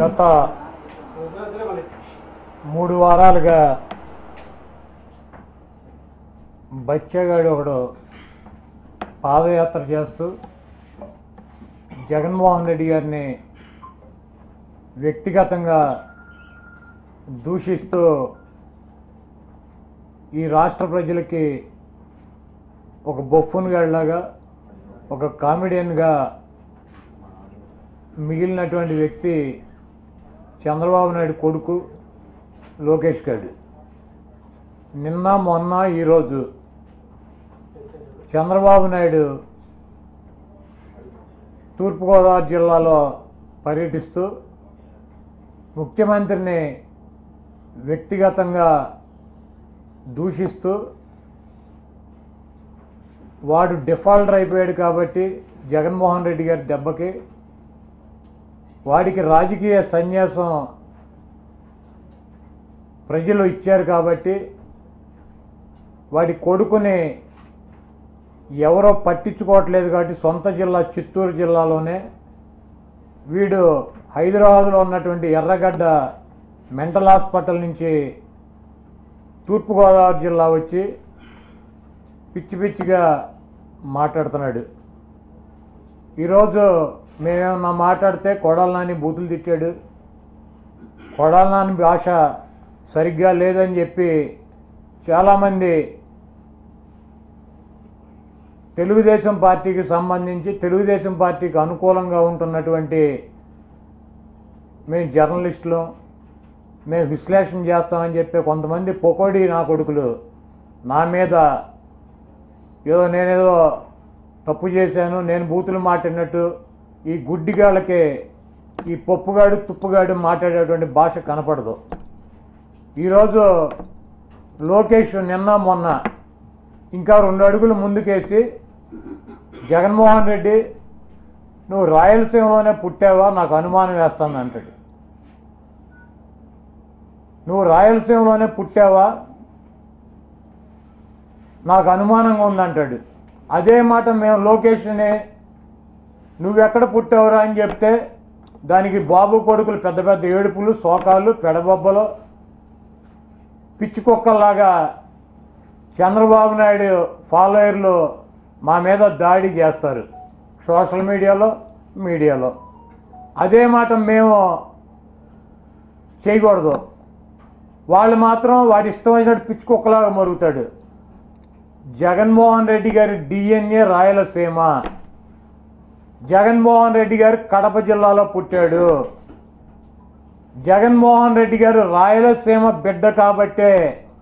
గత మూడు వారాలుగా బచ్చగాడు ఒకడు పాదయాత్ర చేస్తూ జగన్మోహన్ రెడ్డి గారిని వ్యక్తిగతంగా దూషిస్తూ ఈ రాష్ట్ర ప్రజలకి ఒక బొఫ్ఫన్ గాడిలాగా ఒక కామెడియన్గా మిగిలినటువంటి వ్యక్తి చంద్రబాబు నాయుడు కొడుకు లోకేష్ గారు నిన్న మొన్న ఈరోజు చంద్రబాబు నాయుడు తూర్పుగోదావరి జిల్లాలో పర్యటిస్తూ ముఖ్యమంత్రిని వ్యక్తిగతంగా దూషిస్తూ వాడు డిఫాల్టర్ అయిపోయాడు కాబట్టి జగన్మోహన్ రెడ్డి గారి దెబ్బకి వాడికి రాజకీయ సన్యాసం ప్రజలు ఇచ్చారు కాబట్టి వాడి కొడుకుని ఎవరో పట్టించుకోవట్లేదు కాబట్టి సొంత జిల్లా చిత్తూరు జిల్లాలోనే వీడు హైదరాబాద్లో ఉన్నటువంటి ఎర్రగడ్డ మెంటల్ హాస్పిటల్ నుంచి తూర్పుగోదావరి జిల్లా వచ్చి పిచ్చి పిచ్చిగా మాట్లాడుతున్నాడు ఈరోజు మేమేమన్నా మాట్లాడితే కొడాల నాని బూతులు తిట్టాడు కొడాల నాని భాష సరిగ్గా లేదని చెప్పి చాలామంది తెలుగుదేశం పార్టీకి సంబంధించి తెలుగుదేశం పార్టీకి అనుకూలంగా ఉంటున్నటువంటి మేము జర్నలిస్టులు మేము విశ్లేషణ చేస్తామని చెప్పి కొంతమంది పొకోడి నా కొడుకులు నా మీద ఏదో నేనేదో తప్పు చేశాను నేను బూతులు మాట్లాడినట్టు ఈ గుడ్డిగాళ్ళకి ఈ పప్పుగాడు తుప్పుగాడు మాట్లాడేటువంటి భాష కనపడదు ఈరోజు లోకేష్ నిన్న మొన్న ఇంకా రెండు అడుగులు ముందుకేసి జగన్మోహన్ రెడ్డి నువ్వు రాయలసీమలోనే పుట్టావా నాకు అనుమానం వేస్తాను అంటాడు నువ్వు రాయలసీమలోనే పుట్టావా నాకు అనుమానంగా ఉందంటాడు అదే మాట మేము లోకేష్ని నువ్వెక్కడ పుట్టావురా అని చెప్తే దానికి బాబు కొడుకులు పెద్ద పెద్ద ఏడుపులు శోకాలు పెడబొబ్బలు పిచ్చి కుక్కల్లాగా చంద్రబాబు నాయుడు ఫాలోయర్లు మా మీద దాడి చేస్తారు సోషల్ మీడియాలో మీడియాలో అదే మాట మేము చేయకూడదు వాళ్ళు మాత్రం వాడి ఇష్టం వచ్చినట్టు పిచ్చి కుక్కలాగా మరుగుతాడు జగన్మోహన్ రెడ్డి గారి డిఎన్ఏ రాయలసీమ జగన్మోహన్ రెడ్డి గారు కడప జిల్లాలో పుట్టాడు జగన్మోహన్ రెడ్డి గారు రాయలసీమ బిడ్డ కాబట్టే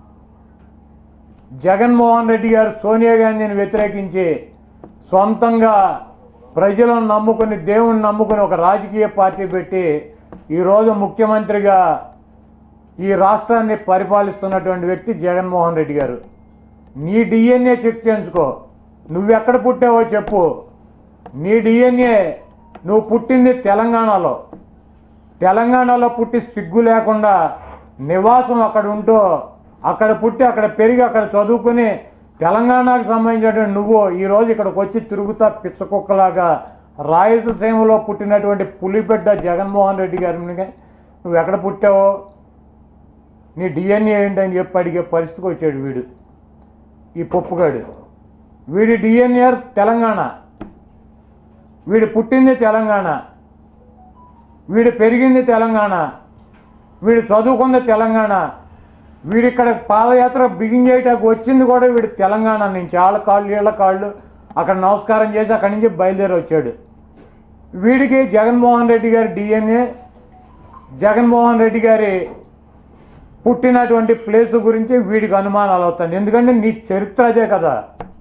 జగన్మోహన్ రెడ్డి గారు సోనియా గాంధీని వ్యతిరేకించి సొంతంగా ప్రజలను నమ్ముకుని దేవుణ్ణి నమ్ముకుని ఒక రాజకీయ పార్టీ పెట్టి ఈరోజు ముఖ్యమంత్రిగా ఈ రాష్ట్రాన్ని పరిపాలిస్తున్నటువంటి వ్యక్తి జగన్మోహన్ రెడ్డి గారు నీ డిఎన్ఏ చెక్ చేయించుకో నువ్వెక్కడ పుట్టావో చెప్పు నీ డిఎన్ఏ నువ్వు పుట్టింది తెలంగాణలో తెలంగాణలో పుట్టి సిగ్గు లేకుండా నివాసం అక్కడ ఉంటూ అక్కడ పుట్టి అక్కడ పెరిగి అక్కడ చదువుకుని తెలంగాణకు సంబంధించినటువంటి నువ్వు ఈరోజు ఇక్కడికి వచ్చి తిరుగుతా పిచ్చకుక్కలాగా రాయలసీమలో పుట్టినటువంటి పులిబిడ్డ జగన్మోహన్ రెడ్డి గారిని నువ్వు ఎక్కడ పుట్టావో నీ డిఎన్ఏ ఏంటని చెప్పి అడిగే పరిస్థితికి వచ్చాడు వీడు ఈ పప్పుగాడు వీడి డిఎన్ఏ తెలంగాణ వీడు పుట్టింది తెలంగాణ వీడు పెరిగింది తెలంగాణ వీడు చదువుకుంది తెలంగాణ వీడిక్కడ పాదయాత్ర బిగిన్ చేయటానికి వచ్చింది కూడా వీడు తెలంగాణ నుంచి వాళ్ళ కాళ్ళు వీళ్ళ కాళ్ళు అక్కడ నమస్కారం చేసి అక్కడి నుంచి బయలుదేరి వచ్చాడు వీడికి జగన్మోహన్ రెడ్డి గారి డిఎన్ఏ జగన్మోహన్ రెడ్డి గారి పుట్టినటువంటి ప్లేస్ గురించి వీడికి అనుమానాలు అవుతాయి ఎందుకంటే నీ చరిత్ర అదే కదా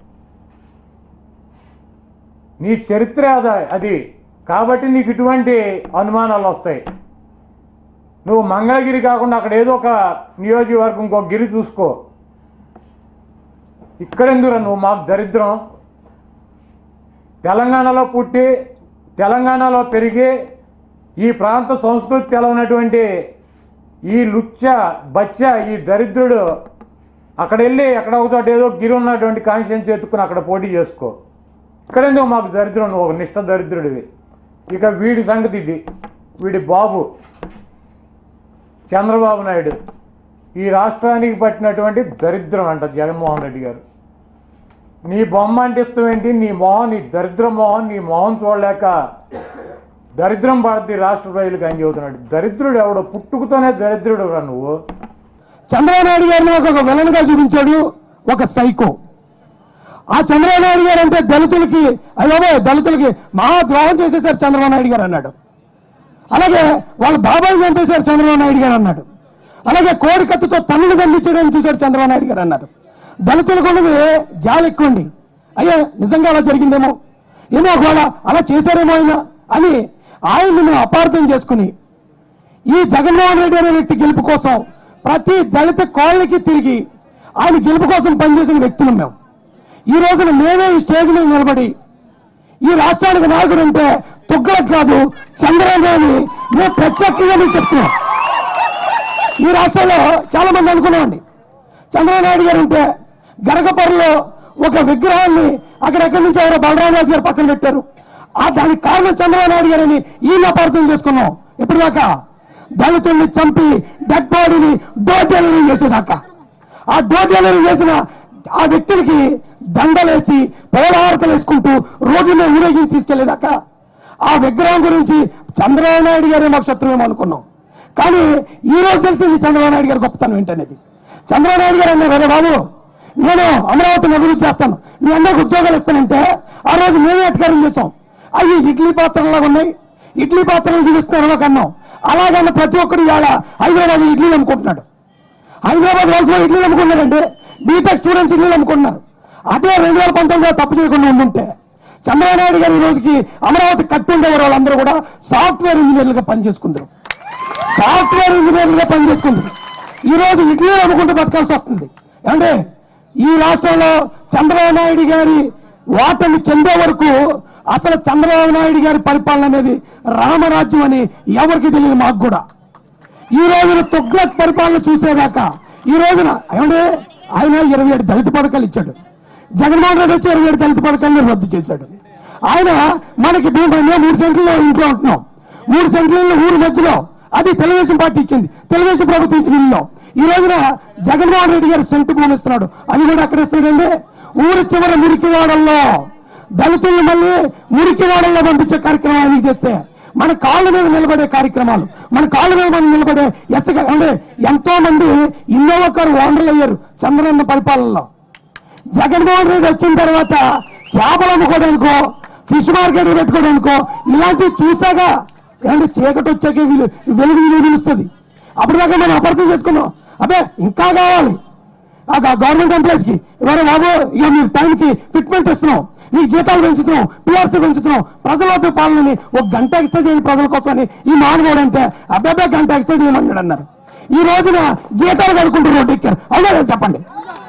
నీ చరిత్ర అదా అది కాబట్టి నీకు ఇటువంటి అనుమానాలు వస్తాయి నువ్వు మంగళగిరి కాకుండా అక్కడ ఏదో ఒక నియోజకవర్గం ఇంకో గిరి చూసుకో ఇక్కడెందురా నువ్వు మాకు దరిద్రం తెలంగాణలో పుట్టి తెలంగాణలో పెరిగి ఈ ప్రాంత సంస్కృతి తెలవనటువంటి ఈ లుచ్చ బచ్చ ఈ దరిద్రుడు అక్కడ వెళ్ళి ఎక్కడ ఒక చోట ఏదో గిరి ఉన్నటువంటి కాన్షియన్స్ ఎత్తుకుని అక్కడ పోటీ చేసుకో ఇక్కడేందో మాకు దరిద్రం నువ్వు ఒక నిష్ట దరిద్రుడివి ఇక వీడి సంగతి ఇది వీడి బాబు చంద్రబాబు నాయుడు ఈ రాష్ట్రానికి పట్టినటువంటి దరిద్రం అంట జగన్మోహన్ రెడ్డి గారు నీ బొమ్మ అంటిస్తాం ఏంటి నీ మొహం నీ దరిద్ర మొహం నీ మొహం చూడలేక దరిద్రం పడుద్ది రాష్ట్ర ప్రజలకు అని చెబుతున్నాడు దరిద్రుడు ఎవడో పుట్టుకతోనే దరిద్రుడు రా నువ్వు చంద్రబాబు నాయుడు గారిని ఒక విలన్ గా చూపించాడు ఒక సైకో ఆ చంద్రబాబు నాయుడు గారు అంటే దళితులకి అయ్యో దళితులకి మహా ద్రోహం చేసేసారు చంద్రబాబు నాయుడు గారు అన్నాడు అలాగే వాళ్ళ బాబాయ్ చంపేశారు చంద్రబాబు నాయుడు గారు అన్నాడు అలాగే కోడి కత్తితో తన్నులు చంపించడానికి చూశారు చంద్రబాబు నాయుడు గారు అన్నారు దళితులకు ఉన్నది జాలి ఎక్కువండి అయ్యో నిజంగా అలా జరిగిందేమో ఏమో ఒకవేళ అలా చేశారేమో ఆయన అని ఆయన్ని మేము అపార్థం చేసుకుని ఈ జగన్మోహన్ రెడ్డి అనే వ్యక్తి గెలుపు కోసం ప్రతి దళిత కాలనీకి తిరిగి ఆయన గెలుపు కోసం పనిచేసిన వ్యక్తులు మేము ఈ రోజున మేమే ఈ స్టేజ్ మీద నిలబడి ఈ రాష్ట్రానికి నాయకుడు అంటే తుగ్గలకు కాదు చంద్రబాబు అని మేము ప్రత్యేకంగా మీకు చెప్తున్నాం ఈ రాష్ట్రంలో చాలా మంది అనుకున్నామండి చంద్రబాబు నాయుడు గారు ఉంటే గరగపొరలో ఒక విగ్రహాన్ని అక్కడెక్కడి నుంచి ఎవరో బలరామరాజు గారు పక్కన పెట్టారు ఆ దానికి కారణం చంద్రబాబు నాయుడు గారని ఈయన అపార్థం చేసుకున్నాం ఇప్పటిదాకా దళితుల్ని చంపి డెడ్ బాడీని డోర్ డెలివరీ చేసేదాకా ఆ డోర్ డెలివరీ చేసిన ఆ వ్యక్తులకి దండలేసి పోలహారతలు వేసుకుంటూ రోడ్ల మీద ఊరేగించి తీసుకెళ్లేదాకా ఆ విగ్రహం గురించి చంద్రబాబు నాయుడు గారే మాకు శత్రువేమో అనుకున్నాం కానీ ఈ రోజు తెలిసింది చంద్రబాబు నాయుడు గారి గొప్పతనం ఏంటనేది చంద్రబాబు నాయుడు గారు అన్నారు "అరే బాబు నేను అమరావతిని అభివృద్ధి చేస్తాను మీ అందరికి ఉద్యోగాలు ఇస్తానంటే ఆ రోజు మేమే అధికారం చేసాం అవి ఇడ్లీ పాత్రలాగా ఉన్నాయి ఇడ్లీ పాత్రలు చూపిస్తున్నారు మాకు అన్నాం అలాగన్న ప్రతి ఒక్కరు ఇవాళ హైదరాబాద్ ఇడ్లీలు అమ్ముకుంటున్నాడు హైదరాబాద్ వలసలో ఇడ్లీలు అమ్ముకున్నారండి బీటెక్ స్టూడెంట్స్ ఇడ్లీలు అమ్ముకుంటున్నారు అదే రెండు వేల పంతొమ్మిదిలో తప్పు చేయకుండా ఉండుంటే చంద్రబాబు నాయుడు గారు ఈ రోజుకి అమరావతి కట్టుండేవారు వాళ్ళందరూ కూడా సాఫ్ట్వేర్ ఇంజనీర్లుగా పనిచేసుకుందరు సాఫ్ట్వేర్ ఇంజనీర్లుగా పనిచేసుకుందరు ఈ రోజు ఇడ్లీలు అమ్ముకుంటూ బతకాల్సి వస్తుంది అంటే ఈ రాష్ట్రంలో చంద్రబాబు నాయుడు గారి ఓటమి చెందే వరకు అసలు చంద్రబాబు నాయుడు గారి పరిపాలన అనేది రామరాజ్యం అని ఎవరికి తెలియదు మాకు కూడా ఈ రోజున తుగ్లక్ పరిపాలన చూసేదాకా ఈ రోజున ఏమంటే ఆయన ఇరవై ఏడు దళిత పథకాలు ఇచ్చాడు జగన్మోహన్ రెడ్డి వచ్చి ఇరవై ఏడు దళిత పథకాలను రద్దు చేశాడు ఆయన మనకి భూమి మేము మూడు సెంట్లలో ఇంట్లో ఉంటున్నాం మూడు సెంట్లలో ఊరి మధ్యలో అది తెలుగుదేశం పార్టీ ఇచ్చింది తెలుగుదేశం ప్రభుత్వం ఇచ్చిన ఇల్లు ఈ రోజున జగన్మోహన్ రెడ్డి గారు సెంటు భూమి ఇస్తున్నాడు అది కూడా ఎక్కడ ఇస్తున్నాడండి ఊరి చివర మురికివాడల్లో దళితులను మళ్ళీ మురికివాడల్లో పంపించే కార్యక్రమం ఆయన చేస్తే మన కాళ్ళ మీద నిలబడే కార్యక్రమాలు మన కాళ్ళ మీద మనం నిలబడే ఎస్గా అంటే ఎంతో మంది ఇన్నోవా కారు ఓనర్లు అయ్యారు చంద్రన్న పరిపాలనలో జగన్మోహన్ రెడ్డి వచ్చిన తర్వాత చేపలు అమ్ముకోవడానికో ఫిష్ మార్కెట్ పెట్టుకోవడానికో ఇలాంటివి చూసాక ఏమంటే చీకటి వచ్చాక వీళ్ళు వెలుగు విలువ తెలుస్తుంది అప్పటిదాకా మనం అపార్థం చేసుకున్నాం అబ్బే ఇంకా కావాలి ఆ గవర్నమెంట్ ఎంప్లాయీస్ కి ఇవాళ బాబు ఇక మీరు టైంకి ఫిట్మెంట్ ఇస్తున్నాం నీకు జీతాలు పెంచుతున్నాం పిఆర్సీ పెంచుతున్నాం ప్రజల వద్ద పాలనని ఒక గంట ఎక్స్ట్రా చేయండి ప్రజల కోసం అని ఈ మానవుడు అంటే అబ్బాయి గంట ఎక్స్ట్రా చేయమన్నాడు అన్నారు ఈ రోజున జీతాలు కనుక్కుంటూ రోడ్డు ఎక్కారు అవునా లేదా చెప్పండి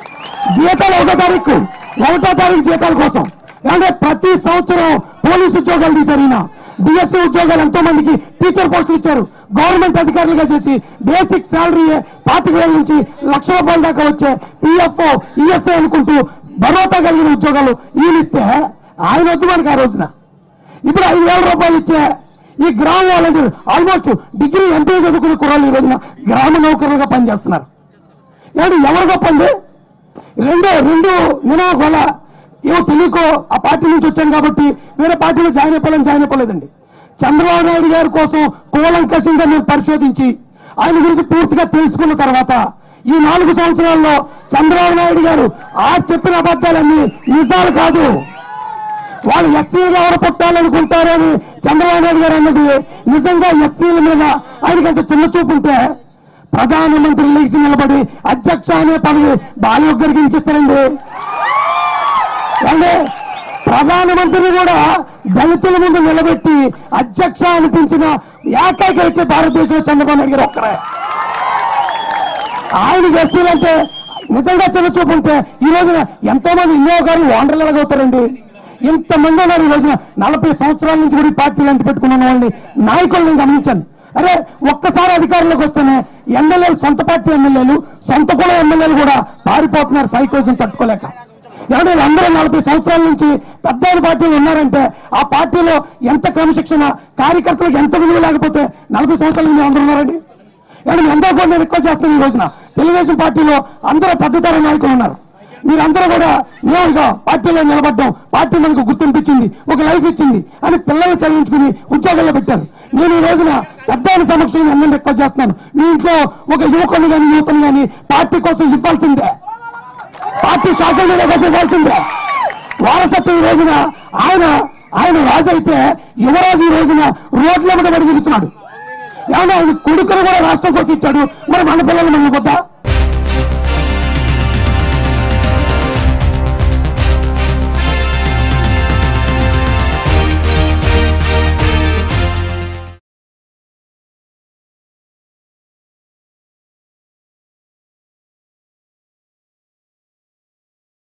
జీతాలు ఒకటో తారీఖు ఒకటో తారీఖు జీతాల కోసం అంటే ప్రతి సంవత్సరం పోలీసు ఉద్యోగాలు తీశారు ఈయన డిఎస్సీ ఉద్యోగాలు ఎంతో మందికి టీచర్ పోస్టులు ఇచ్చారు గవర్నమెంట్ అధికారులుగా చేసి బేసిక్ శాలరీ పాతిక వేల నుంచి లక్ష రూపాయల దాకా వచ్చే పిఎఫ్ ఈఎస్ఐ అనుకుంటూ భరోసా కలిగిన ఉద్యోగాలు ఈయన ఇస్తే ఆయన వద్దు మనకి ఆ రోజున ఇప్పుడు ఐదు వేల రూపాయలు ఇచ్చే ఈ గ్రామ వాలంటీర్ ఆల్మోస్ట్ డిగ్రీ ఎంపీ చదువుకునే కుర్రాళ్ళు ఈ రోజున గ్రామ నౌకరులుగా పనిచేస్తున్నారు ఏమంటే ఎవరు గొప్పండి రెండు రెండు నేను ఒకవేళ ఏమో తెలియకో ఆ పార్టీ నుంచి వచ్చాను కాబట్టి వేరే పార్టీలో జాయిన్ అయిపోవాలని జాయిన్ అయిపోలేదండి చంద్రబాబు నాయుడు గారి కోసం కూలంకషంగా మేము పరిశోధించి ఆయన గురించి పూర్తిగా తెలుసుకున్న తర్వాత ఈ నాలుగు సంవత్సరాల్లో చంద్రబాబు నాయుడు గారు ఆ చెప్పిన అబద్ధాలన్నీ నిజాలు కాదు వాళ్ళు ఎస్సీలుగా ఎవరు పుట్టాలనుకుంటారని చంద్రబాబు నాయుడు గారు అన్నది నిజంగా ఎస్సీల మీద ఆయనకి అంత చిన్న చూపు ఉంటే ప్రధానమంత్రి లేచి నిలబడి అధ్యక్ష అనే పదవి బాలయోగ్ గారికి ఇచ్చిస్తారండి అంటే ప్రధానమంత్రిని కూడా దళితుల ముందు నిలబెట్టి అధ్యక్ష అనిపించిన ఏకైక వ్యక్తి భారతదేశంలో చంద్రబాబు నాయుడు గారు ఒక్కరే ఆయన ఎస్సీలంటే నిజంగా చిన్న చూపు ఉంటే ఈ రోజున ఎంతో మంది వినియోగకారులు ఓనర్లు ఎలాగవుతారండి ఇంతమంది ఉన్నారు ఈ రోజున నలభై సంవత్సరాల నుంచి కూడా ఈ పార్టీలు అంటి పెట్టుకున్న వాళ్ళని నాయకులు నేను గమనించాను అరే ఒక్కసారి అధికారంలోకి వస్తేనే ఎమ్మెల్యేలు సొంత పార్టీ ఎమ్మెల్యేలు సొంత కుల ఎమ్మెల్యేలు కూడా పారిపోతున్నారు సైకోజం తట్టుకోలేక ఏమంటే అందరూ నలభై సంవత్సరాల నుంచి పెద్ద పార్టీలు ఉన్నారంటే ఆ పార్టీలో ఎంత క్రమశిక్షణ కార్యకర్తలకు ఎంత విలువ లేకపోతే నలభై సంవత్సరాల నుంచి అందరూ ఉన్నారండి అండ్ మీ అందరూ కూడా నేను రిక్వెస్ట్ చేస్తున్నాను ఈ రోజున తెలుగుదేశం పార్టీలో అందరూ పెద్దతర నాయకులు ఉన్నారు మీరందరూ కూడా నేరుగా పార్టీలో నిలబడ్డం పార్టీ మనకు గుర్తింపించింది ఒక లైఫ్ ఇచ్చింది అని పిల్లల్ని చదివించుకుని ఉద్యోగాల్లో పెట్టారు నేను ఈ రోజున పెద్ద సమక్షంలో అందరిని రిక్వెస్ట్ చేస్తున్నాను మీ ఇంట్లో ఒక యువకుని కానీ యువతను కానీ పార్టీ కోసం ఇవ్వాల్సిందే పార్టీ శాసన కోసం ఇవ్వాల్సిందే వారసత్వం ఈ రోజున ఆయన ఆయన రాజు అయితే యువరాజు ఈ రోజున రోడ్ల మీద పడి తిరుగుతున్నాడు ఏమన్నా ఆయన కొడుకును కూడా రాష్ట్రం కోసం ఇచ్చాడు మరి మన పిల్లలు మన కొద్దా